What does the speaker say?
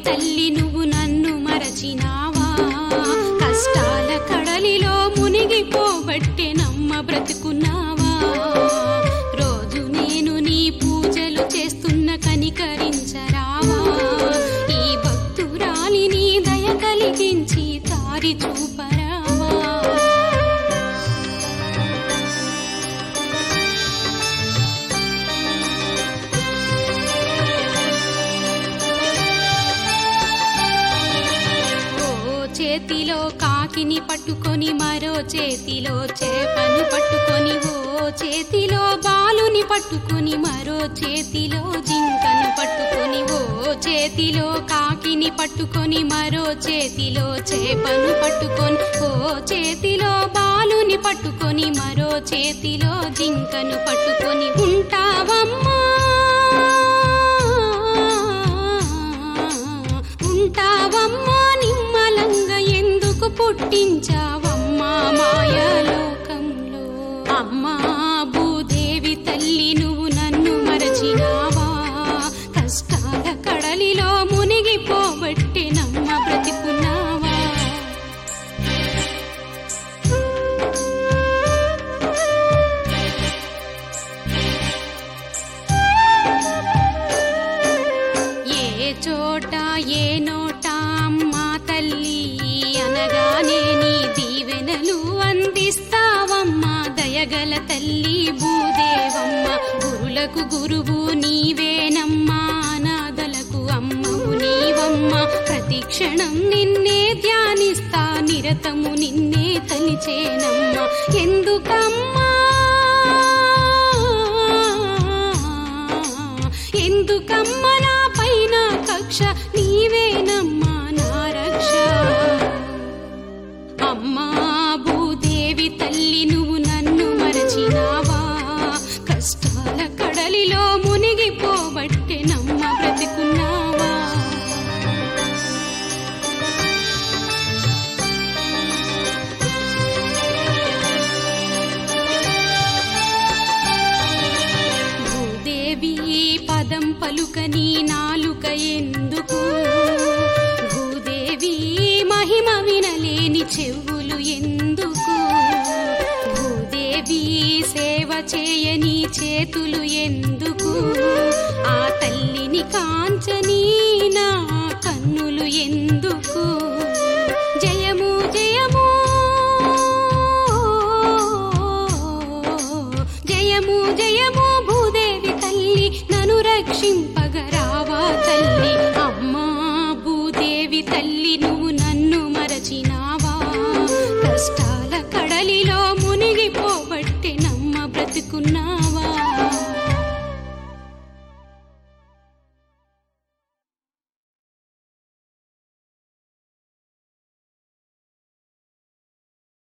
తల్లి నువ్వు నన్ను మరచినావా కష్టాల కడలిలో మునిగిపోబట్టే నమ్మ బ్రతుకున్నావా రోజు నేను నీ పూజలు చేస్తున్న కనికరించరావా ఈ భక్తురాలిని దయ కలిగించి దారి చూపరావా ఓ చేతిలో కాకిని పట్టుకొని మరో చేతిలో చేపను పట్టుకొని ఓ చేతిలో బాలుని పట్టుకొని మరో చేతిలో జింకను పట్టుకొని ఓ చేతిలో కాకిని పట్టుకొని మరో చేతిలో చేపను పట్టుకొని ఓ చేతిలో బాలుని పట్టుకొని మరో చేతిలో జింకను పట్టుకొని ఉంటావమ్మా ఉంటావమ్మా నిమ్మలంగా ఎందుకు పుట్టించావమ్మా మాయాలోకంలో అమ్మా భూదేవి తల్లి నువ్వు నన్ను మరచినావా కష్టాల కడలిలో మునిగిపోబట్టి నమ్మ బ్రతికున్నావా ఏ చోట ఏ నోట అమ్మా తల్లి అనగానే నీ దీవెనలు అందిస్తావమ్మా దయగల తల్లి భూదేవమ్మ గురులకు గురువు నీవేనమ్మా అనాథలకు అమ్మవు నీవమ్మ ప్రతి క్షణం నిన్నే ధ్యానిస్తా నిరతము నిన్నే తలిచేనమ్మా ఎందుకమ్మా ఎందుకమ్మ నా పైన కక్ష నీవేనమ్మా నా రక్ష అమ్మా భూదేవి తల్లి నువ్వు నన్ను మరచినావా కష్టాల కడలిలో మునిగిపోబట్టే నమ్మ బ్రతికున్నావా భూదేవి పదం పలుకని నాలుక ఎందుకు భూదేవి మహిమ వినలేని చెవులు ఎందుకు భూదేవి సేవ చేయని చేతులు ఎందుకు ఆ తల్లిని కాంచని నా కన్నులు ఎందుకు జయము జయము జయము జయము భూదేవి తల్లి నన్ను రక్షింపగరావా తల్లి అమ్మా భూదేవి తల్లి నువ్వు